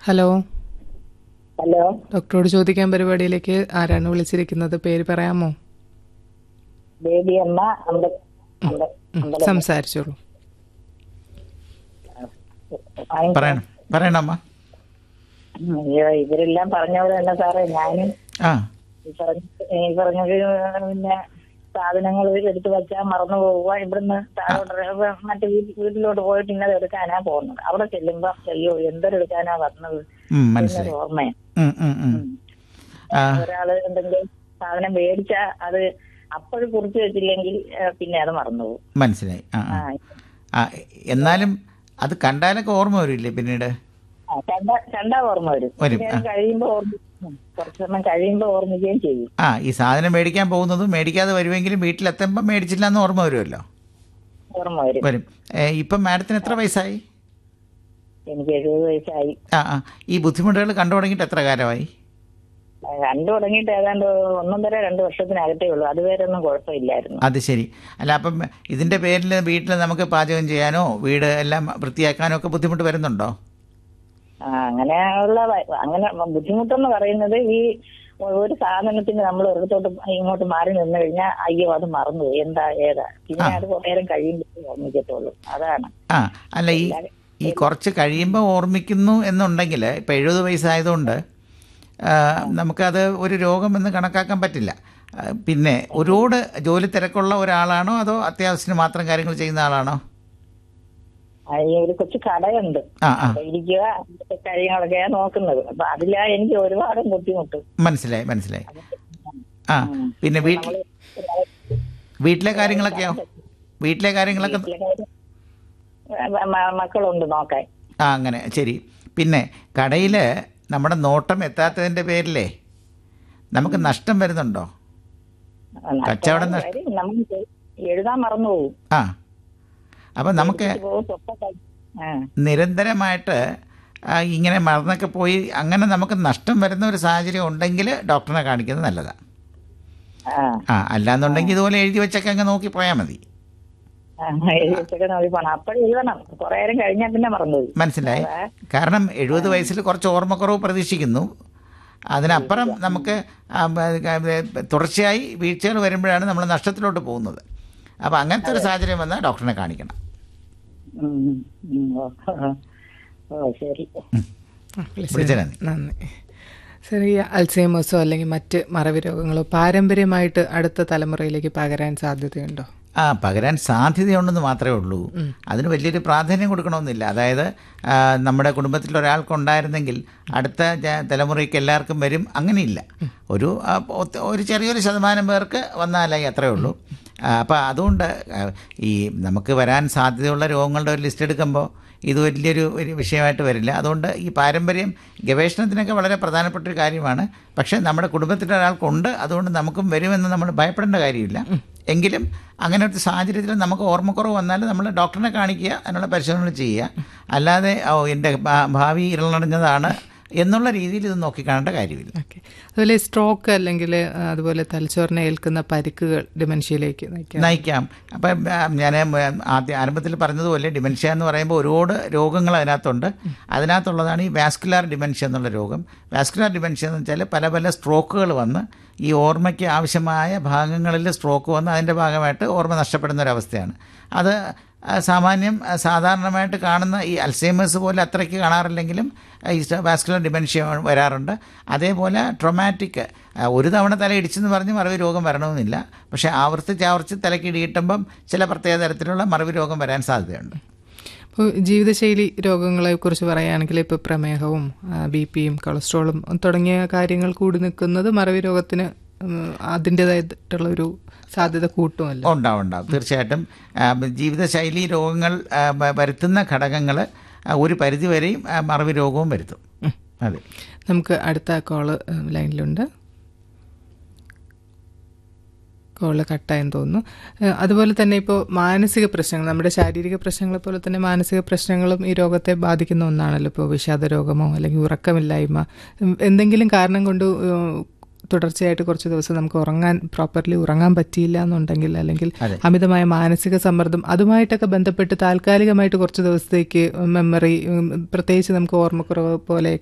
Hello hello ഡോക്ടറോട് ചോദിക്കാൻ പരിപാടിയിലേക്ക് ആരാണ് വിളിച്ചിരിക്കുന്നത് പേര് പറയാമോ ബേബി അമ്മ അമ്പ അമ്പ ഉം, സംസാരിച്ചോളൂ അമ്പ- പറയണം പറയണം അമ്മ ഉം, അയ്യോ ഇവരെല്ലാം പറഞ്ഞ പോലെ തന്നെ സാറേ ഞാനും ആ ഈ പറഞ്ഞ ഈ പറഞ്ഞത് പിന്നെ സാധനങ്ങൾ എടുത്തു വെച്ചാൽ മറന്നു പോവുക ഇവിടുന്ന് താഴോട്ട് മറ്റേ വീ- വീട്ടിലോട്ട് പോയിട്ട് ഇന്നത് എടുക്കാനാ പോകുന്നത് അവിടെ ചെല്ലുമ്പോ അയ്യോ എന്തൊരെടുക്കാനാ വന്നത് ഉം, മനസ്സിലായി എന്നൊരു ഓർമ്മയാണ് ഉം, ഉം, ഉം. ആ, ഒരാള് എന്തെങ്കിലും സാധനം മേടിച്ചാ അത് അപ്പോഴും കുറിച്ച് വെച്ചില്ലെങ്കിൽ ഏ, പിന്നെ അത് മറന്നുപോകും മനസ്സിലായി ആ ആ ആ. ആ എന്നാലും അത് കണ്ടാലൊക്കെ ഓർമ്മ വരില്ലേ പിന്നീട് ആ, കണ്ട കണ്ടാ ഓർമ്മ വരും വരും, കുറച്ച് നേരം കഴിയുമ്പോ ഓർമ്മ ഉം, കുറച്ച് സമയം കഴിയുമ്പോ ഓർമ്മിക്കുകയും ചെയ്യും ആ ഈ സാധനം മേടിക്കാൻ പോകുന്നതും മേടിക്കാതെ വരുമെങ്കിലും വീട്ടിലെത്തുമ്പോൾ മേടിച്ചില്ല എന്ന് ഓർമ്മ വരുമല്ലോ ഓർമ്മ വരും വരും ഏ, ഇപ്പം മാഡത്തിന് എത്ര വയസ്സായി എനിക്ക് എഴുപത് വയസ്സായി ആ ആ ഈ ബുദ്ധിമുട്ടുകൾ കണ്ടു തുടങ്ങിയിട്ട് എത്ര കാലമായി ആ, കണ്ടു തുടങ്ങിയിട്ട് ഏതാണ്ട് ഒന്നൊന്നര രണ്ട് വർഷത്തിനകത്തേ ഉള്ളൂ അതുവരെ ഒന്നും കുഴപ്പമില്ലായിരുന്നു അത് ശരി അല്ല അപ്പം ഇതിൻ്റെ പേരിൽ വീട്ടിൽ നമുക്ക് പാചകം ചെയ്യാനോ വീട് എല്ലാം വൃത്തിയാക്കാനോ ഒക്കെ ബുദ്ധിമുട്ട് വരുന്നുണ്ടോ ആ അങ്ങനെയുള്ള വ- അങ്ങനെ ബുദ്ധിമുട്ടെന്ന് പറയുന്നത് ഈ ഒരു സാധനത്തിന് നമ്മൾ ഒരിടത്തോട്ട് ഇങ്ങോട്ട് മാറി നിന്ന് കഴിഞ്ഞാൽ അയ്യോ അത് മറന്നുപോയി എന്താ ഏതാ പിന്നെ അത് കുറേ നേരം കഴിയുമ്പോൾ ഓർമ്മിക്കത്തുള്ളൂ അതാണ് ആ അല്ല ഈ ഈ കുറച്ച് കഴിയുമ്പോൾ ഓർമ്മിക്കുന്നു എന്നുണ്ടെങ്കിൽ ഇപ്പം എഴുപത് വയസ്സായതുകൊണ്ട് ആ, നമുക്കത് ഒരു രോഗമെന്ന് കണക്കാക്കാൻ പറ്റില്ല ആ, പിന്നെ ഒരുപാട് ജോലി തിരക്കുള്ള ഒരാളാണോ അതോ അത്യാവശ്യത്തിന് മാത്രം കാര്യങ്ങൾ ചെയ്യുന്ന ആളാണോ ആ, ഈ ഒരു കൊച്ചു കടയുണ്ട് ആ ആ അവിടെ ഇരിക്കുക അങ്ങനത്തെ കാര്യങ്ങളൊക്കെയാ നോക്കുന്നത് അപ്പൊ അതിലാ എനിക്ക് ഒരുപാട് ബുദ്ധിമുട്ട് മനസ്സിലായി മനസ്സിലായി ആ പിന്നെ വീട്ടിൽ വീട്ടിലെ കാര്യങ്ങളൊക്കെയോ വീട്ടിലെ കാര്യങ്ങളൊക്കെ മ- മ- മക്കളുണ്ട് നോക്കാൻ ആ അങ്ങനെ ശരി പിന്നെ കടയിൽ നമ്മുടെ നോട്ടം എത്താത്തതിൻ്റെ പേരിലേ നമുക്ക് നഷ്ടം വരുന്നുണ്ടോ കച്ചവടം നഷ്ട- കാര്യം നമുക്ക് എഴുതാൻ മറന്നു പോകും ആ അപ്പം നമുക്ക് പോകും, തൊട്ടൊക്കെ. ആ, നിരന്തരമായിട്ട് ആ, ഇങ്ങനെ മറന്നൊക്കെ പോയി അങ്ങനെ നമുക്ക് നഷ്ടം വരുന്ന ഒരു സാഹചര്യം ഉണ്ടെങ്കിൽ ഡോക്ടറിനെ കാണിക്കുന്നത് നല്ലതാണ് ആ, ആ അല്ലാന്നുണ്ടെങ്കിൽ ഇതുപോലെ എഴുതി വെച്ചൊക്കെ അങ്ങ് നോക്കി പോയാൽ മതി ആ, എഴുതി വെച്ചൊക്കെ നോക്കി പോണം അപ്പോഴും എഴുതണം കുറെ നേരം കഴിഞ്ഞാൽ പിന്നെ മറന്നുപോയി മനസ്സിലായി കാരണം എഴുപത് വയസ്സിൽ കുറച്ച് ഓർമ്മക്കുറവ് പ്രതീക്ഷിക്കുന്നു അതിനപ്പുറം നമുക്ക് ആ, ബ- ക- തുടർച്ചയായി വീഴ്ചകൾ വരുമ്പോഴാണ് നമ്മൾ നഷ്ടത്തിലോട്ട് പോകുന്നത് അപ്പോൾ അങ്ങനത്തെ ഒരു സാഹചര്യം വന്നാൽ ഡോക്ടറിനെ കാണിക്കണം ഉം, ഉം, ഓ, ഓ ശരി ആ, വിളിച്ചതിന് വിളിച്ചതിന് നന്ദി. നന്ദി ശരി ഈ അൽസൈമേഴ്സോ അല്ലെങ്കിൽ മറ്റ് മറവി രോഗങ്ങളോ പാരമ്പര്യമായിട്ട് അടുത്ത തലമുറയിലേക്ക് പകരാൻ സാധ്യതയുണ്ടോ ആ പകരാൻ സാധ്യതയുണ്ടെന്ന് മാത്രമേ ഉള്ളൂ അതിന് വലിയൊരു പ്രാധാന്യം കൊടുക്കണമെന്നില്ല അതായത് ആ, നമ്മുടെ കുടുംബത്തിൽ ഒരാൾക്കുണ്ടായിരുന്നെങ്കിൽ അടുത്ത ജ- തലമുറയ്ക്ക് എല്ലാവർക്കും വരും അങ്ങനെയില്ല ഒരു ആ, ഒത്ത- ഒരു ചെറിയൊരു ശതമാനം പേർക്ക് വന്നാലായി അത്രയേ ഉള്ളൂ അപ്പോൾ അതുകൊണ്ട് ആ, ഈ നമുക്ക് വരാൻ സാധ്യതയുള്ള രോഗങ്ങളുടെ ഒരു ലിസ്റ്റ് എടുക്കുമ്പോൾ ഇത് വലിയൊരു ഒരു വിഷയമായിട്ട് വരില്ല അതുകൊണ്ട് ഈ പാരമ്പര്യം ഗവേഷണത്തിനൊക്കെ വളരെ പ്രധാനപ്പെട്ട ഒരു കാര്യമാണ് പക്ഷേ നമ്മുടെ കുടുംബത്തിൽ ഒരാൾക്കുണ്ട് അതുകൊണ്ട് നമുക്കും വരുമെന്ന് നമ്മൾ ഭയപ്പെടേണ്ട കാര്യമില്ല എങ്കിലും അങ്ങനെ ഒരു സാഹചര്യത്തിൽ നമുക്ക് ഓർമ്മക്കുറവ് വന്നാൽ നമ്മൾ ഡോക്ടറിനെ കാണിക്കുക അതിനുള്ള പരിശോധനകൾ ചെയ്യുക അല്ലാതെ ഓ എൻ്റെ ഭാ- ഭാവി ഇരുളടഞ്ഞതാണ് എന്നുള്ള രീതിയിൽ ഇത് നോക്കിക്കാണേണ്ട കാര്യമില്ല ഓക്കെ അതുപോലെ സ്ട്രോക്ക് അല്ലെങ്കിൽ ആ, അതുപോലെ തലച്ചോറിനെ ഏൽക്കുന്ന പരിക്കുകൾ ഡിമെൻഷ്യയിലേക്ക് നയിക്കാം നയിക്കാം അപ്പം ഞാൻ ആദ്യ ആരംഭത്തിൽ പറഞ്ഞതുപോലെ ഡിമെൻഷ്യ എന്ന് പറയുമ്പോൾ ഒരുപാട് രോഗങ്ങൾ അതിനകത്തുണ്ട് അതിനകത്തുള്ളതാണ് ഈ വാസ്കുലാർ ഡിമെൻഷ്യ എന്നുള്ള രോഗം വാസ്കുലാർ ഡിമെൻഷ്യ എന്ന് വെച്ചാൽ പല പല സ്ട്രോക്കുകൾ വന്ന് ഈ ഓർമ്മയ്ക്ക് ആവശ്യമായ ഭാഗങ്ങളിൽ സ്ട്രോക്ക് വന്ന് അതിൻ്റെ ഭാഗമായിട്ട് ഓർമ്മ നഷ്ടപ്പെടുന്ന ഒരവസ്ഥയാണ് അത് ആ, സാമാന്യം ആ, സാധാരണമായിട്ട് കാണുന്ന ഈ അൽസൈമേഴ്സ് പോലെ അത്രയ്ക്ക് കാണാറില്ലെങ്കിലും ആ, ഈ വാസ്കുലർ ഡിമെൻഷ്യ വരാറുണ്ട് അതേപോലെ ട്രൊമാറ്റിക് ഒരു തവണ തല ഇടിച്ചെന്ന് പറഞ്ഞ് മറവി രോഗം വരണമെന്നില്ല പക്ഷേ ആവർത്തിച്ച് ആവർത്തിച്ച് തലയ്ക്ക് ഇടിയിട്ടുമ്പം ചില പ്രത്യേക തരത്തിലുള്ള മറവി രോഗം വരാൻ സാധ്യതയുണ്ട് ഇപ്പോൾ ജീവിതശൈലി രോഗങ്ങളെ കുറിച്ച് പറയുകയാണെങ്കിൽ ഇപ്പോൾ പ്രമേഹവും ബി പിയും കൊളസ്ട്രോളും തുടങ്ങിയ കാര്യങ്ങൾ കൂടി നിൽക്കുന്നത് മറവി രോഗത്തിന് ഉം, അതിൻ്റേതായിട്ടുള്ള ഒരു സാധ്യത കൂട്ടുമല്ലോ ഉണ്ടാവും ഉണ്ടാവും തീർച്ചയായിട്ടും ആ, ജീവിതശൈലി രോഗങ്ങൾ ആ, വ- വരുത്തുന്ന ഘടകങ്ങൾ ഒരു പരിധിവരെയും ആ, മറവി രോഗവും വരുത്തും അതെ നമുക്ക് അടുത്ത കോള് ലൈനിലുണ്ട് കോള് കട്ടായെന്ന് തോന്നുന്നു ഏഹ് അതുപോലെ തന്നെ ഇപ്പോൾ മാനസിക പ്രശ്നങ്ങൾ നമ്മുടെ ശാരീരിക പ്രശ്നങ്ങളെ പോലെ തന്നെ മാനസിക പ്രശ്നങ്ങളും ഈ രോഗത്തെ ബാധിക്കുന്ന ഒന്നാണല്ലോ ഇപ്പോൾ വിഷാദ രോഗമോ അല്ലെങ്കിൽ ഉറക്കമില്ലായ്മ ഉം, എന്തെങ്കിലും കാരണം കൊണ്ട് ഉം, തുടർച്ചയായിട്ട് കുറച്ച് ദിവസം നമുക്ക് ഉറങ്ങാൻ പ്രോപ്പർലി ഉറങ്ങാൻ പറ്റിയില്ല എന്നുണ്ടെങ്കിൽ അല്ലെങ്കിൽ അതെ. അമിതമായ മാനസിക സമ്മർദ്ദം അതുമായിട്ടൊക്കെ ബന്ധപ്പെട്ട് താൽക്കാലികമായിട്ട് കുറച്ച് ദിവസത്തേക്ക് മെമ്മറി പ്രത്യേകിച്ച് നമുക്ക് ഓർമ്മക്കുറവ് പോലെ